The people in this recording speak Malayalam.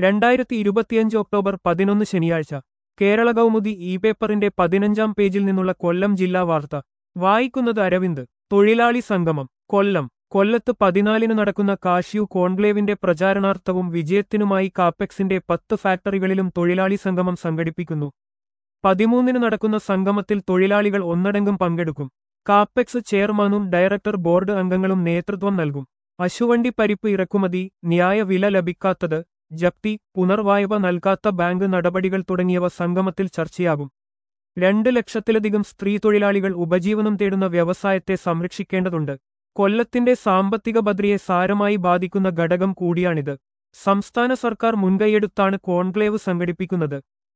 രണ്ടായിരത്തി ഇരുപത്തിയഞ്ച് ഒക്ടോബർ പതിനൊന്ന് ശനിയാഴ്ച കേരള കൗമുദി ഇ പേപ്പറിന്റെ പതിനഞ്ചാം പേജിൽ നിന്നുള്ള കൊല്ലം ജില്ലാ വാർത്ത വായിക്കുന്നത് അരവിന്ദ് തൊഴിലാളി സംഗമം കൊല്ലം കൊല്ലത്ത് പതിനാലിന് നടക്കുന്ന കാഷ്യു കോൺക്ലേവിന്റെ പ്രചാരണാർത്ഥവും വിജയത്തിനുമായി കാപ്പെക്സിന്റെ പത്ത് ഫാക്ടറികളിലും തൊഴിലാളി സംഗമം സംഘടിപ്പിക്കുന്നു പതിമൂന്നിന് നടക്കുന്ന സംഗമത്തിൽ തൊഴിലാളികൾ ഒന്നടങ്കം പങ്കെടുക്കും കാപ്പെക്സ് ചെയർമാനും ഡയറക്ടർ ബോർഡ് അംഗങ്ങളും നേതൃത്വം നൽകും അശുവണ്ടി പരിപ്പ് ഇറക്കുമതി ന്യായ വില ലഭിക്കാത്തത് ജപ്തി പുനർവായ്പ നൽകാത്ത ബാങ്ക് നടപടികൾ തുടങ്ങിയവ സംഗമത്തിൽ ചർച്ചയാകും രണ്ട് ലക്ഷത്തിലധികം സ്ത്രീ തൊഴിലാളികൾ ഉപജീവനം തേടുന്ന വ്യവസായത്തെ സംരക്ഷിക്കേണ്ടതുണ്ട് കൊല്ലത്തിന്റെ സാമ്പത്തിക ഭദ്രയെ സാരമായി ബാധിക്കുന്ന ഘടകം കൂടിയാണിത് സംസ്ഥാന സർക്കാർ മുൻകൈയെടുത്താണ് കോൺക്ലേവ് സംഘടിപ്പിക്കുന്നത്